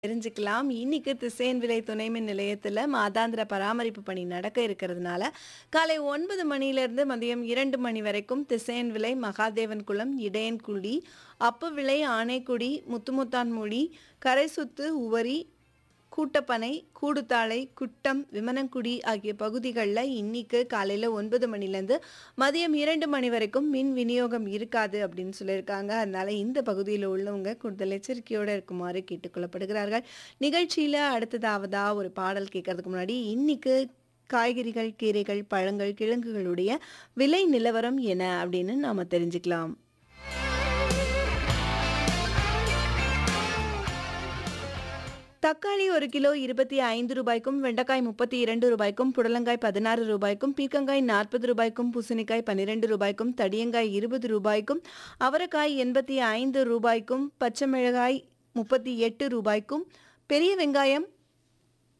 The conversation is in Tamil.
தெரிஞ்சுக்கலாம். இன்னைக்கு திசையன் விலை துணைமின் நிலையத்துல மாதாந்திர பராமரிப்பு பணி நடக்க இருக்கிறதுனால, காலை 9 மணியிலிருந்து மதியம் 2 மணி வரைக்கும் திசையன் விலை, மகாதேவன்குளம், இடையன்குடி, அப்புவிளை, ஆனைக்குடி, முத்துமுத்தான்மொழி, கரைசுத்து, உவரி, கூட்டப்பனை, கூடுத்தாழை, குட்டம், விமனங்குடி ஆகிய பகுதிகள்ல இன்னிக்கு காலையில 9 மணிலேருந்து மதியம் 2 மணி வரைக்கும் மின் விநியோகம் இருக்காது அப்படின்னு சொல்லியிருக்காங்க. அதனால இந்த பகுதியில உள்ளவங்க கூடுதல் எச்சரிக்கையோட இருக்குமாறு கேட்டுக்கொள்ளப்படுகிறார்கள். நிகழ்ச்சியில அடுத்ததாவதா ஒரு பாடல் கேட்கறதுக்கு முன்னாடி இன்னைக்கு காய்கறிகள், கீரைகள், பழங்கள், கிழங்குகளுடைய விலை நிலவரம் என்ன அப்படின்னு நாம தெரிஞ்சுக்கலாம். தக்காளி 1 கிலோ ரூ. 25 ரூபாய்க்கும், வெண்டைக்காய் ரூ. 32 ரூபாய்க்கும், புடலங்காய் ரூ. 16 ரூபாய்க்கும், பீர்க்கங்காய் ரூ. 40 ரூபாய்க்கும், பூசணிக்காய் ரூ. 12 ரூபாய்க்கும், தடியங்காய் ரூ. 20 ரூபாய்க்கும், அவரைக்காய் ரூ. 85 ரூபாய்க்கும், பச்சை மிளகாய் ரூ. 38 ரூபாய்க்கும், பெரிய வெங்காயம்